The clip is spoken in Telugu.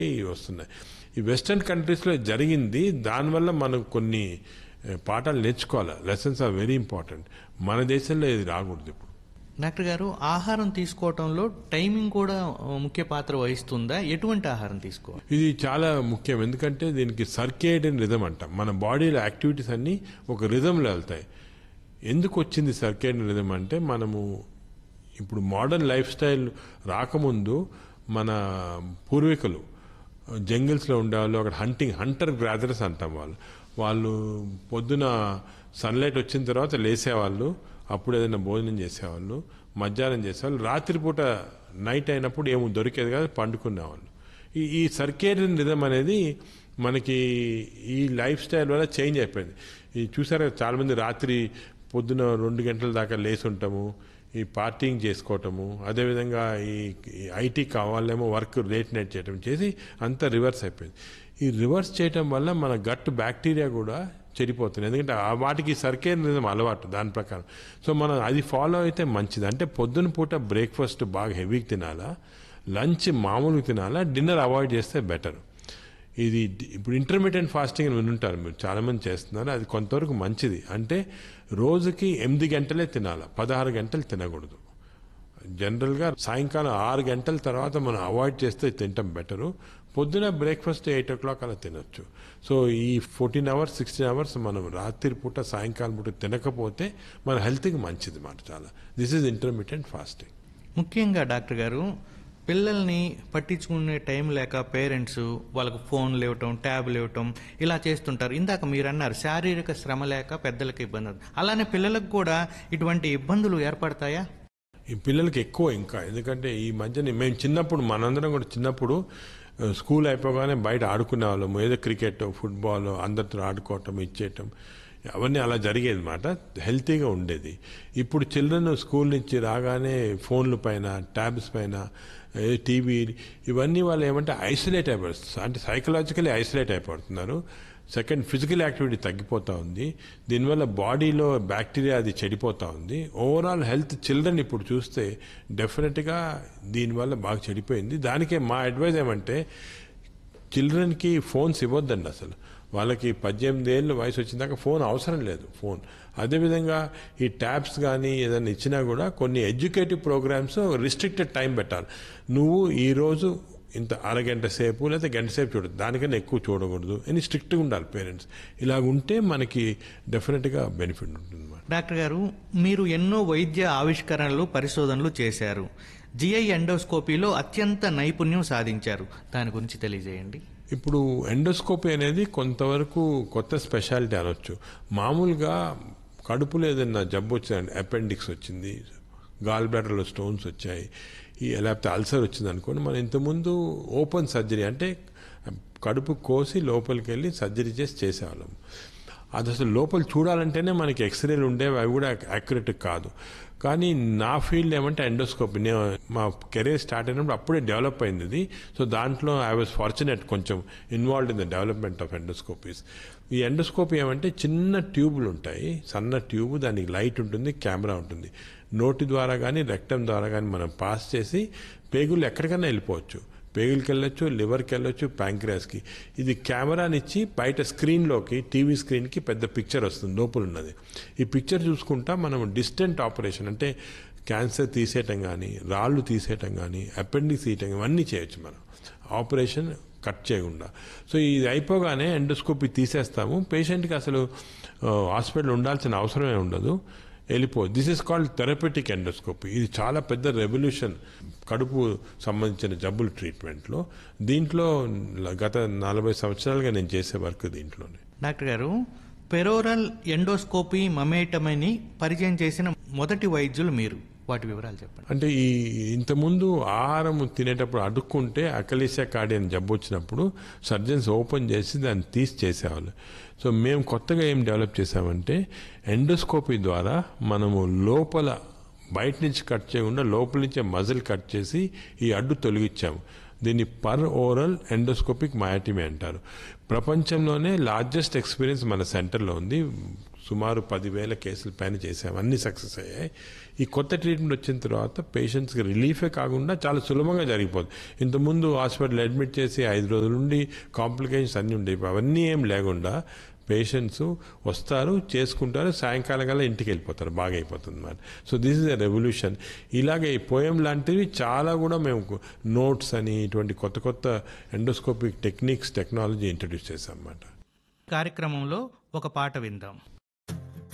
వస్తున్నాయి ఈ వెస్టర్న్ కంట్రీస్లో జరిగింది దానివల్ల మనం కొన్ని ఏ, పాఠాలు నేర్చుకోవాలి లెసన్స్ ఆర్ వెరీ ఇంపార్టెంట్ మన దేశంలో ఇది రాకూడదు ఇప్పుడు డాక్టర్ గారు ఆహారం తీసుకోవటంలో టైమింగ్ కూడా ఆ, ముఖ్య పాత్ర వహిస్తుందా ఎటువంటి ఆహారం తీసుకోవాలి ఇది చాలా ముఖ్యం ఎందుకంటే దీనికి సర్కేడియన్ రిధం అంటాం మన బాడీలో యాక్టివిటీస్ అన్నీ ఒక రిధంలో వెళ్తాయి ఎందుకు వచ్చింది సర్కేడియన్ రిధం అంటే మనము ఇప్పుడు మోడర్న్ లైఫ్ స్టైల్ రాకముందు మన పూర్వీకులు జంగిల్స్లో ఉండేవాళ్ళు అక్కడ హంటింగ్ హంటర్ గ్రాదర్స్ అంటాం వాళ్ళు వాళ్ళు పొద్దున సన్లైట్ వచ్చిన తర్వాత లేసేవాళ్ళు అప్పుడు ఏదైనా భోజనం చేసేవాళ్ళు మధ్యాహ్నం చేసేవాళ్ళు రాత్రిపూట నైట్ అయినప్పుడు ఏమో దొరికేది కాదు పండుకునేవాళ్ళు ఈ ఈ సర్కేరియన్ రిధం అనేది మనకి ఈ లైఫ్ స్టైల్ వల్ల చేంజ్ అయిపోయింది ఈ చూసారా చాలా మంది రాత్రి పొద్దున రెండు గంటల దాకా లేచి ఉంటాము ఈ పార్టీయింగ్ చేసుకోవటము అదేవిధంగా ఈ ఈ ఐటీ కావాలేమో వర్క్ లేట్ నైట్ చేయటం చేసి అంతా రివర్స్ అయిపోయింది ఈ రివర్స్ చేయటం వల్ల మన గట్ బ్యాక్టీరియా కూడా చెడిపోతుంది ఎందుకంటే ఆ వాటికి సర్కేర్ నిజం అలవాటు దాని ప్రకారం సో మనం అది ఫాలో అయితే మంచిది అంటే పొద్దున పూట బ్రేక్ఫాస్ట్ బాగా హెవీగా తినాలా లంచ్ మామూలుగా తినాలా డిన్నర్ అవాయిడ్ చేస్తే బెటర్ ఇది డి- ఇప్పుడు ఇంటర్మీడియట్ ఫాస్టింగ్ అని వినుంటారు మీరు చాలా మంది చేస్తున్నారు అది కొంతవరకు మంచిది అంటే రోజుకి ఎనిమిది గంటలే తినాలి పదహారు గంటలు తినకూడదు జనరల్గా సాయంకాలం ఆరు గంటల తర్వాత మనం అవాయిడ్ చేస్తే తినటం బెటరు పొద్దున బ్రేక్ఫాస్ట్ ఎయిట్ ఓ క్లాక్ అలా తినొచ్చు సో ఈ ఫోర్టీన్ అవర్స్ సిక్స్టీన్ అవర్స్ మనం రాత్రి పూట సాయంకాలం పూట తినకపోతే మన హెల్త్కి మంచిది మాట చాలా దిస్ ఈజ్ ఇంటర్మీడియట్ ఫాస్టింగ్ ముఖ్యంగా డాక్టర్ గారు పిల్లల్ని పట్టించుకునే టైం లేక పేరెంట్స్ వాళ్ళకు ఫోన్లు ఇవ్వటం ట్యాబ్లు ఇవ్వటం ఇలా చేస్తుంటారు ఇందాక మీరు అన్నారు శారీరక శ్రమ లేక పెద్దలకు ఇబ్బంది అవుతుంది. అలానే పిల్లలకు కూడా ఇటువంటి ఇబ్బందులు ఏర్పడతాయా ఈ పిల్లలకి ఎక్కువ ఇంకా ఎందుకంటే ఈ మధ్యన మేము చిన్నప్పుడు మనందరం కూడా చిన్నప్పుడు ఆ, స్కూల్ అయిపోగానే బయట ఆడుకునే వాళ్ళము ఏదో క్రికెట్ ఫుట్బాల్ అందరితో ఆడుకోవటం ఇచ్చేయటం అవన్నీ అలా జరిగేది మాట హెల్తీగా ఉండేది ఇప్పుడు చిల్డ్రన్ స్కూల్ నుంచి రాగానే ఫోన్ల పైన ట్యాబ్స్ పైన ఏ, టీవీ ఇవన్నీ వాళ్ళు ఏమంటే ఐసోలేట్ అయిపోతుంది అంటే సైకలాజికలీ ఐసోలేట్ అయిపోతున్నారు సెకండ్ ఫిజికల్ యాక్టివిటీ తగ్గిపోతూ ఉంది దీనివల్ల బాడీలో బ్యాక్టీరియా అది చెడిపోతూ ఉంది ఓవరాల్ హెల్త్ చిల్డ్రన్ ఇప్పుడు చూస్తే డెఫినెట్గా దీనివల్ల బాగా చెడిపోయింది దానికే మా అడ్వైజ్ ఏమంటే చిల్డ్రన్కి ఫోన్స్ ఇవ్వద్దండి అసలు వాళ్ళకి పద్దెనిమిది ఏళ్ళు వయసు వచ్చిందాక ఫోన్ అవసరం లేదు ఫోన్ అదేవిధంగా ఈ ట్యాబ్స్ కానీ ఏదైనా ఇచ్చినా కూడా కొన్ని ఎడ్యుకేటివ్ ప్రోగ్రామ్స్ రిస్ట్రిక్టెడ్ టైం పెట్టాలి నువ్వు ఈరోజు ఇంత అరగంట సేపు లేదా గంట సేపు చూడదు దానికన్నా ఎక్కువ చూడకూడదు అని స్ట్రిక్ట్గా ఉండాలి పేరెంట్స్ ఇలాగ ఉంటే మనకి డెఫినెట్గా బెనిఫిట్ ఉంటుంది అన్నమాట. డాక్టర్ గారు మీరు ఎన్నో వైద్య ఆవిష్కరణలు పరిశోధనలు చేశారు జిఐ ఎండోస్కోపీలో అత్యంత నైపుణ్యం సాధించారు దాని గురించి తెలియజేయండి ఇప్పుడు ఎండోస్కోపీ అనేది కొంతవరకు కొత్త స్పెషాలిటీ అనొచ్చు మామూలుగా కడుపులో ఏదైనా జబ్బు వచ్చిందండి అపెండిక్స్ వచ్చింది గాల్ బ్లాడర్లో స్టోన్స్ వచ్చాయి ఈ లేకపోతే అల్సర్ వచ్చింది అనుకోండి మనం ఇంతకుముందు ఓపెన్ సర్జరీ అంటే కడుపు కోసి లోపలికి వెళ్ళి సర్జరీ చేసి చేసేవాళ్ళం అది అసలు లోపల చూడాలంటేనే మనకి ఎక్స్రేలు ఉండేవి అవి కూడా యాక్యురేట్ కాదు కానీ నా ఫీల్డ్ ఏమంటే ఎండోస్కోపీ నేను మా కెరీర్ స్టార్ట్ అయినప్పుడు అప్పుడే డెవలప్ అయింది ఇది సో దాంట్లో ఐ వాజ్ ఫార్చునేట్ కొంచెం involved in the development of endoscopies ఈ ఎండోస్కోపీ ఏమంటే చిన్న ట్యూబులు ఉంటాయి సన్న ట్యూబ్ దానికి లైట్ ఉంటుంది కెమెరా ఉంటుంది నోటి ద్వారా కానీ రెక్టం ద్వారా కానీ మనం పాస్ చేసి పేగులు ఎక్కడికైనా వెళ్ళిపోవచ్చు పేగులకి వెళ్ళొచ్చు లివర్కి వెళ్ళొచ్చు ప్యాంక్రియాస్కి ఇది కెమెరానిచ్చి బయట స్క్రీన్లోకి టీవీ స్క్రీన్కి పెద్ద పిక్చర్ వస్తుంది లోపల ఉన్నది ఈ పిక్చర్ చూసుకుంటా మనం డిస్టెంట్ ఆపరేషన్ అంటే క్యాన్సర్ తీసేయటం కానీ రాళ్ళు తీసేయటం కానీ అపెండిక్స్ తీయటం ఇవన్నీ చేయొచ్చు మనం ఆపరేషన్ కట్ చేయకుండా సో ఇది అయిపోగానే ఎండోస్కోపీ తీసేస్తాము పేషెంట్కి అసలు హాస్పిటల్ ఉండాల్సిన అవసరమే ఉండదు వెళ్ళిపో this is called therapeutic endoscopy ఇది చాలా పెద్ద రెవల్యూషన్ కడుపు సంబంధించిన జబ్బుల ట్రీట్మెంట్లో దీంట్లో గత నలభై సంవత్సరాలుగా నేను చేసే వర్క్ దీంట్లోనే డాక్టర్ గారు పెరోరల్ ఎండోస్కోపీ మమేటమని పరిచయం చేసిన మొదటి వైద్యులు మీరు వాటి వివరాలు చెప్పండి అంటే ఈ ఇంతకుముందు ఆహారం తినేటప్పుడు అడుక్కుంటే అకలిసియా కార్డి అని జబ్బు వచ్చినప్పుడు సర్జన్స్ ఓపెన్ చేసి దాన్ని తీసి చేసేవాళ్ళు సో మేము కొత్తగా ఏం డెవలప్ చేసామంటే ఎండోస్కోపీ ద్వారా మనము లోపల బయట నుంచి కట్ చేయకుండా లోపల నుంచే మజిల్ కట్ చేసి ఈ అడ్డు తొలగించాము దీన్ని పర్ ఓరల్ ఎండోస్కోపిక్ మయాటిమీ అంటారు ప్రపంచంలోనే లార్జెస్ట్ ఎక్స్పీరియన్స్ మన సెంటర్లో ఉంది సుమారు పదివేల కేసుల పైన చేసాం అన్ని సక్సెస్ అయ్యాయి ఈ కొత్త ట్రీట్మెంట్ వచ్చిన తర్వాత పేషెంట్స్కి రిలీఫే కాకుండా చాలా సులభంగా జరిగిపోతుంది ఇంతకుముందు హాస్పిటల్ అడ్మిట్ చేసి ఐదు రోజుల నుండి కాంప్లికేషన్స్ అన్నీ ఉండేవి అవన్నీ ఏం లేకుండా పేషెంట్స్ వస్తారు చేసుకుంటారు సాయంకాలం కల్లా ఇంటికి వెళ్ళిపోతారు బాగా అయిపోతుంది అన్నమాట so this is a revolution ఇలాగే ఈ పోయం లాంటివి చాలా కూడా మేము నోట్స్ అని ఇటువంటి కొత్త కొత్త ఎండోస్కోపిక్ టెక్నిక్స్ టెక్నాలజీ ఇంట్రడ్యూస్ చేసాం అన్నమాట కార్యక్రమంలో ఒక పాట విందాం